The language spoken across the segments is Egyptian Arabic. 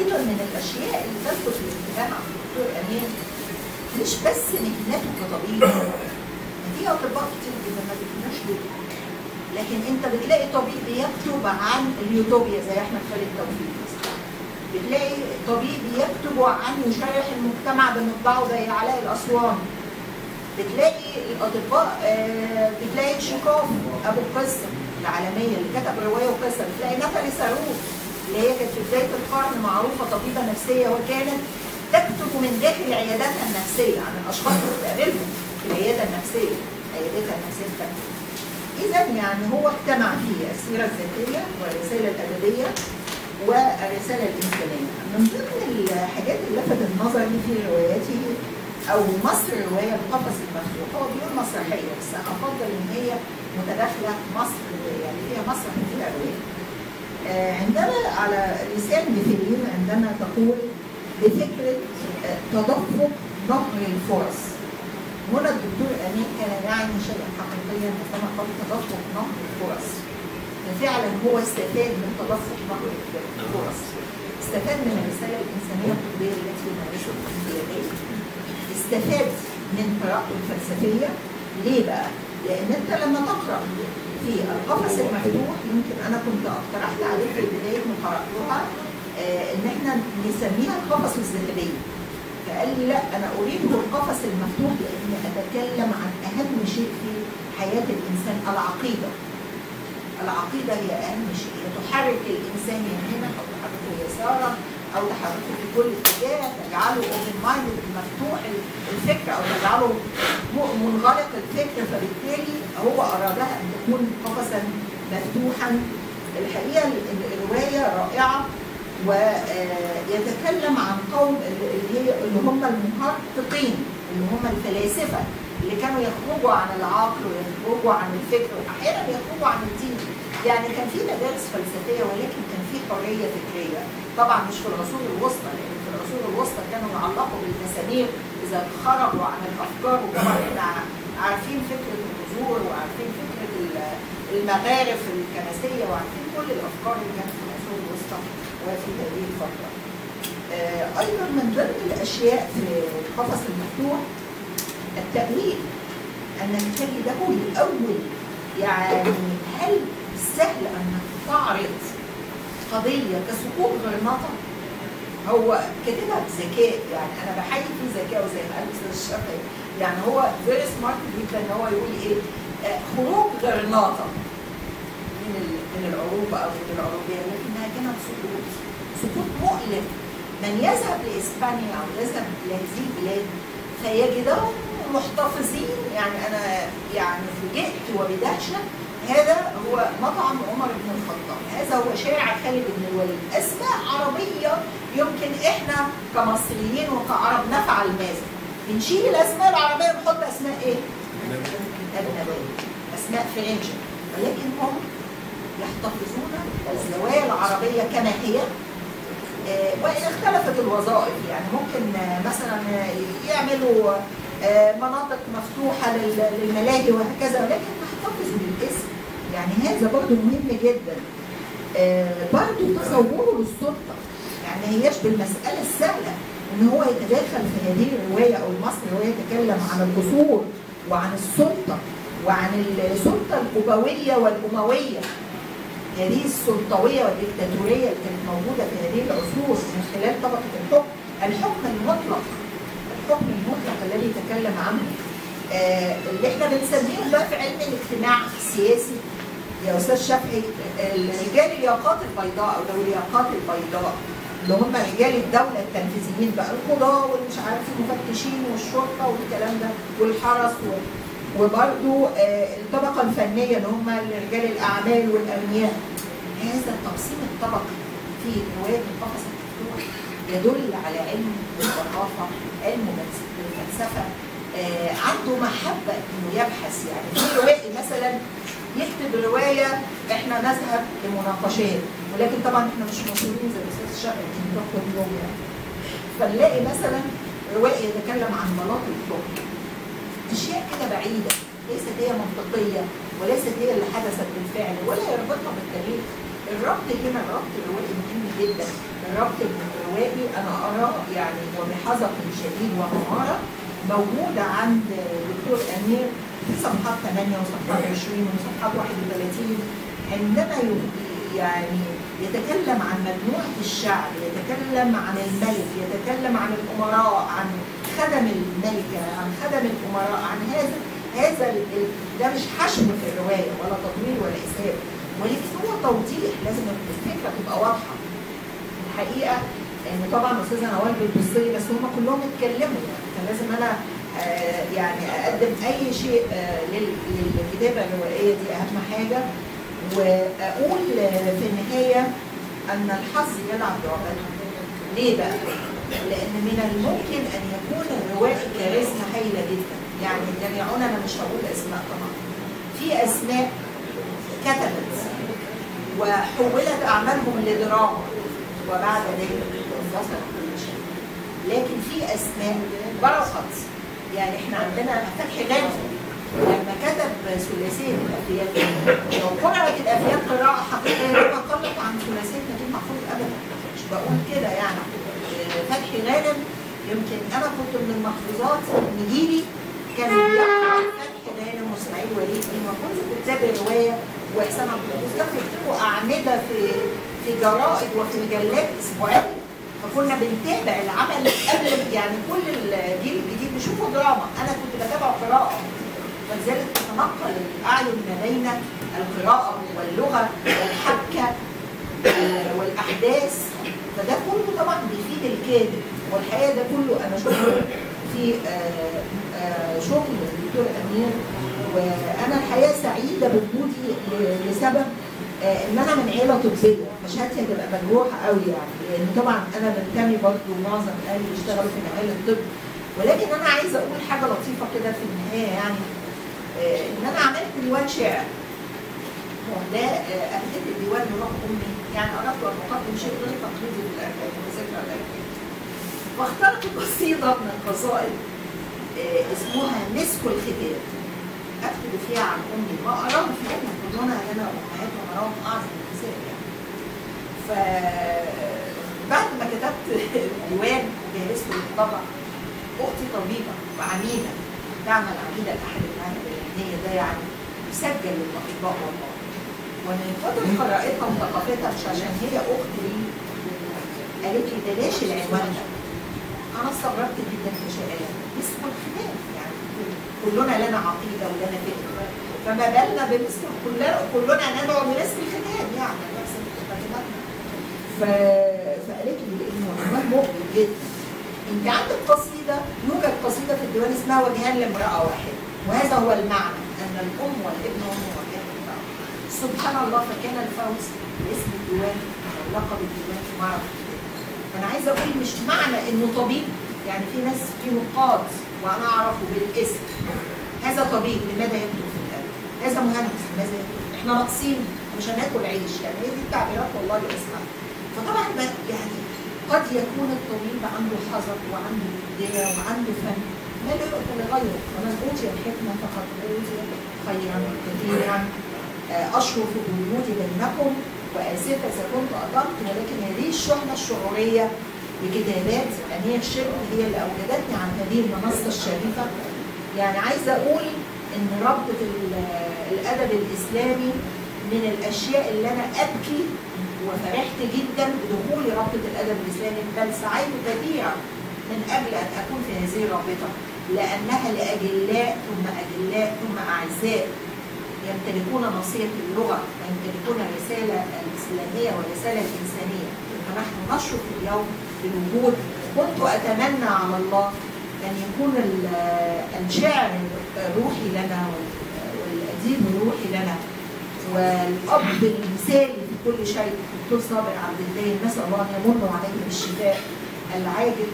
ايضا من الاشياء اللي تلفت الانتباه عند الدكتور امين مش بس مهنته كطبيب في اطباء كتير جدا ما بيكونوش دول لكن انت بتلاقي طبيب بيكتب عن اليوتوبيا زي احمد خالد توفيق مثلا. بتلاقي طبيب يكتب عن يشرح المجتمع بمطبعه زي علاء الاسوان بتلاقي الاطباء آه، بتلاقي تشيكوف ابو القصه العالميه اللي كتب روايه وقصه بتلاقي ناتالي ساروف اللي هي كانت في بدايه القرن معروفه طبيبه نفسيه وكانت تكتب من داخل عياداتها النفسيه عن الاشخاص اللي بتقابلهم في العياده النفسيه عيادتها النفسيه بتاعتها اذا يعني هو اجتمع فيه السيره الذاتيه والرساله الادبيه والرساله الانسانيه من ضمن الحاجات اللي لفتت نظري في رواياته او مصر روايه القفص المفتوح هو بيقول مسرحيه بس انا افضل ان هي متداخله مصر يعني فيها مسرح وفيها روايه آه، عندما على لسان بفيلين عندما تقول بفكره آه، تدفق نهر الفرص هنا الدكتور امين كان يعني شيئا حقيقيا عندما قال تدفق نهر الفرص ففعلا هو استفاد من تدفق نهر الفرص استفاد من الرساله الانسانيه الطبيه التي يمارسها الامتيازات استفاد من قراءته الفلسفيه ليه بقى؟ لان انت لما تقرا في القفص المفتوح يمكن انا كنت اقترحت عليك في بدايه ما قراتها آه، ان احنا نسميها القفص الذهبيه فقال لي لا انا اريد القفص المفتوح لاني اتكلم عن اهم شيء في حياه الانسان العقيده العقيده هي اهم شيء هي تحرك الانسان يمينا او تحركه يسارا او تحركه في كل اتجاه تجعله اوبن مايند مفتوح الفكر او تجعله م- منغلق الفكر فبالتالي هو ارادها ان تكون قفصا مفتوحا الحقيقه ال- ال- الروايه رائعه ويتكلم عن قوم اللي هي اللي هم المحققين اللي هم الفلاسفه اللي كانوا يخرجوا عن العقل ويخرجوا عن الفكر واحيانا يخرجوا عن الدين يعني كان في مدارس فلسفيه ولكن كان في حريه فكريه طبعا مش في العصور الوسطى لان في العصور الوسطى كانوا يعلقوا بالمسامير اذا خرجوا عن الافكار وطبعا احنا عارفين فكره الحضور وعارفين فكره ال- المغارف الكنسيه وعارفين كل الافكار اللي كانت في العصور الوسطى وفي هذه الفتره. آه، ايضا من ضمن الاشياء في القفص المفتوح التأويل أن تجده الأول يعني هل سهل أن تعرض قضية كسقوط غرناطة هو كاتبها بذكاء يعني أنا بحيي في ذكاء زي ما قال الأستاذ الشافعي يعني هو فيري سمارت جدا إن هو يقول إيه آه، خروج غرناطة من ال- من العروبة أو من العروبية لكنها كانت سقوط سقوط مؤلم من يذهب لإسبانيا أو يذهب إلى هذه البلاد فيجدهم محتفظين يعني انا يعني فوجئت وبدهشه هذا هو مطعم عمر بن الخطاب هذا هو شارع خالد بن الوليد اسماء عربيه يمكن احنا كمصريين وكعرب نفعل ماذا بنشيل الاسماء العربيه ونحط اسماء ايه اجنبيه اسماء فرنجه ولكن هم يحتفظون الزوايا العربيه كما هي آه، وإن اختلفت الوظائف يعني ممكن آه، مثلا آه، يعملوا آه، مناطق مفتوحة لل- للملاهي وهكذا ولكن تحتفظوا بالاسم يعني هذا برضو مهم جدا آه، برضو تصوره للسلطة يعني هياش بالمسألة السهلة ان هو يتداخل في هذه الرواية او المصري وهو يتكلم عن القصور وعن السلطة وعن السلطة الأبوية والأموية هذه السلطويه والديكتاتوريه اللي كانت موجوده في هذه العصور من خلال طبقه الحكم، الحكم المطلق الحكم المطلق الذي تكلم عنه آه اللي احنا بنسميه بقى في علم الاجتماع السياسي يا استاذ شافعي الرجال الياقات البيضاء او ذوي الياقات البيضاء اللي هم رجال الدوله التنفيذيين بقى القضاه والمش عارف المفتشين والشرطه والكلام ده والحرس و... وبرضو آه، الطبقة الفنية اللي هم رجال الأعمال والأغنياء هذا التقسيم الطبقي في رواية القفص المفتوح يدل على علم الثقافة علم الفلسفة آه، عنده محبة إنه يبحث يعني في روائي مثلا يكتب رواية إحنا نذهب لمناقشات ولكن طبعا إحنا مش مشهورين زي الأستاذ الشقي بنروح كل يوم يعني فنلاقي مثلا روائي يتكلم عن بلاط الحكم اشياء كده بعيده ليست هي منطقيه وليست هي اللي حدثت بالفعل ولا يربطها بالتاريخ الربط هنا الربط الروائي مهم جدا الربط الروائي انا ارى يعني وبحذق شديد ومهاره موجود عند دكتور امير في صفحات 8 وصفحات 20 وصفحات 31 عندما ي- يعني يتكلم عن مجموعة الشعب يتكلم عن الملك يتكلم عن الأمراء عن خدم الملكة عن خدم الأمراء عن هذا هذا ال- ال- ده مش حشو في الرواية ولا تطوير ولا إسهاب ولكن هو توضيح لازم الفكرة تبقى واضحة الحقيقة ان طبعا استاذه نوال بالبصري بس هم كلهم اتكلموا يعني كان لازم انا آه، يعني اقدم اي شيء آه، لل- للكتابه الروائيه دي اهم حاجه واقول آه، في النهايه ان الحظ يلعب لعبته ليه بقى؟ لان من الممكن ان يكون الروائي كاريزما هايله جدا يعني جميعنا انا مش هقول اسماء طبعا في اسماء كتبت وحولت اعمالهم لدراما وبعد ذلك انفصل كل شيء لكن في اسماء برقت يعني احنا عندنا فتحي غانم لما كتب ثلاثيه الافيات لو قرات الافيات قراءه حقيقيه ما قلت عن ثلاثيه نجيب محفوظ ابدا مش بقول كده يعني آه، فتحي غانم يمكن انا كنت من المحفوظات ان جيلي كان بيقرا فتحي غانم واسماعيل وليد لما كنت كتاب الروايه واحسان عبد القدوس كانوا يكتبوا اعمده في في جرائد وفي مجلات اسبوعيه فكنا بنتابع العمل قبل يعني كل الجيل الجديد بيشوفوا دراما انا كنت بتابع قراءه ولذلك تتنقل الاعين ما بين القراءه واللغه والحبكه آه، والاحداث فده كله طبعا بيفيد الكاتب والحقيقه ده كله انا شفته في آه، آه، شغل الدكتور امير وانا الحقيقه سعيده بوجودي ل- لسبب آه، ان انا من عيله طبيه فشهادتي هتبقى مجروحه قوي يعني لان طبعا انا بنتمي برضه معظم اهلي بيشتغلوا في مجال الطب ولكن انا عايزه اقول حاجه لطيفه كده في النهايه يعني آه، ان انا عملت ديوان شعر هو ده آه، اهديت الديوان لروح امي يعني اردت ان اقدم شيء غير تقليدي للاركان وذكرى الاركان واخترت قصيده من القصائد آه، اسمها مسك الختان اكتب فيها عن امي ما اراه في امي كلنا لنا امهات ونراهم اعظم النساء يعني ف بعد ما كتبت الديوان وجهزته للطبع اختي طبيبه وعميده تعمل عميده لاحد المعاهد العلميه ده يعني مسجل للاطباء والله ومن كتر قراءتها وثقافتها مش عشان هي اخت لي قالت لي بلاش العنوان ده انا استغربت جدا في شقاها اسمه الخلاف يعني كلنا لنا عقيده ولنا فكر فما بالنا باسم كلنا كلنا ندعو باسم الختان يعني نفس الختاماتنا ف... فقالت لي لانه عنوان مؤلم جدا انت عندك قصيده يوجد قصيده في الديوان اسمها وجهان لامراه واحده وهذا هو المعنى ان الام والابن هم وجهان لامراه سبحان الله فكان الفوز باسم الديوان او لقب الديوان في معرض الكتاب فانا عايزه اقول مش معنى انه طبيب يعني في ناس في نقاد وانا اعرفه بالاسم هذا طبيب لماذا يكتب في القلب؟ هذا مهندس لماذا يكتب؟ احنا ناقصين مش هناكل عيش يعني هي دي التعبيرات والله اللي اسمها فطبعا بقى يعني قد يكون الطبيب عنده حذر وعنده ابداع وعنده فن ما لا يؤتى لغيره ومن اوتي الحكمه فقد اوتي خيرا كثيرا آه، اشرف بالوجود بينكم واسفه اذا كنت اضلت ولكن هذه الشحنه الشعوريه بكتابات امير شبه هي اللي اوجدتني عن هذه المنصه الشريفه يعني عايزه اقول ان رابطه ال- الادب الاسلامي من الاشياء اللي انا ابكي وفرحت جدا بدخول رابطه الادب الاسلامي بل سعيت كثيرا من اجل ان اكون في هذه الرابطه لانها لاجلاء ثم اجلاء ثم اعزاء يمتلكون نصية اللغة ويمتلكون الرسالة الإسلامية والرسالة الإنسانية فنحن نشرف اليوم بالوجود كنت أتمنى على الله أن يكون ال- الشاعر الروحي لنا وال- والأديب الروحي لنا والأب المثالي في كل شيء الدكتور صابر عبد الدايم نسأل الله أن يمن عليه بالشفاء العاجل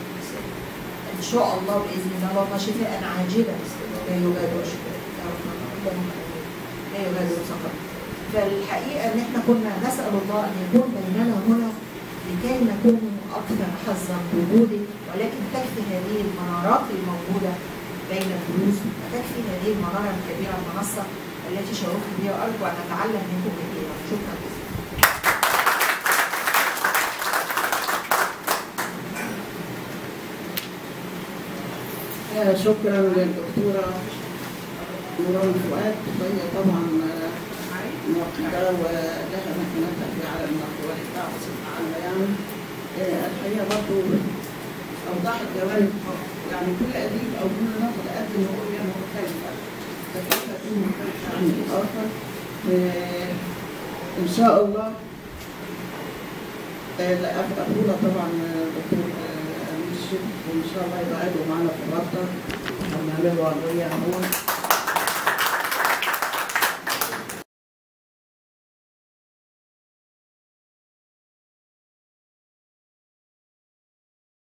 إن شاء الله بإذن الله اللهم شفاء عاجلا لا يغادر شفاء يا رب اللهم آمين. لا يغادر سقما فالحقيقة إن إحنا كنا نسأل الله أن يكون بيننا هنا لكي نكون أكثر حظا بوجودك ولكن تكفي هذه المنارات الموجودة بين الدروس وتكفي هذه المنارة الكبيرة المنصة التي شرفت بها وأرجو أن أتعلم منكم كثيرا شكرا جزيلا آه، شكرا للدكتورة نوران فؤاد وهي طبعا آه، ناقدة ولها مكانتها في عالم النقد والإبداع بصفة عامة يعني آه، الحقيقة برضه أوضحت جوانب يعني كل أديب أو كل ناقد قدم رؤية مختلفة فكيف تكون مختلفة عن الآخر آه، إن شاء الله آه، لا أقول طبعا آه، دكتور آه، أمين الشيخ وإن شاء الله يبقى قاعدوا معانا في الرابطة ونعملوا عملية هو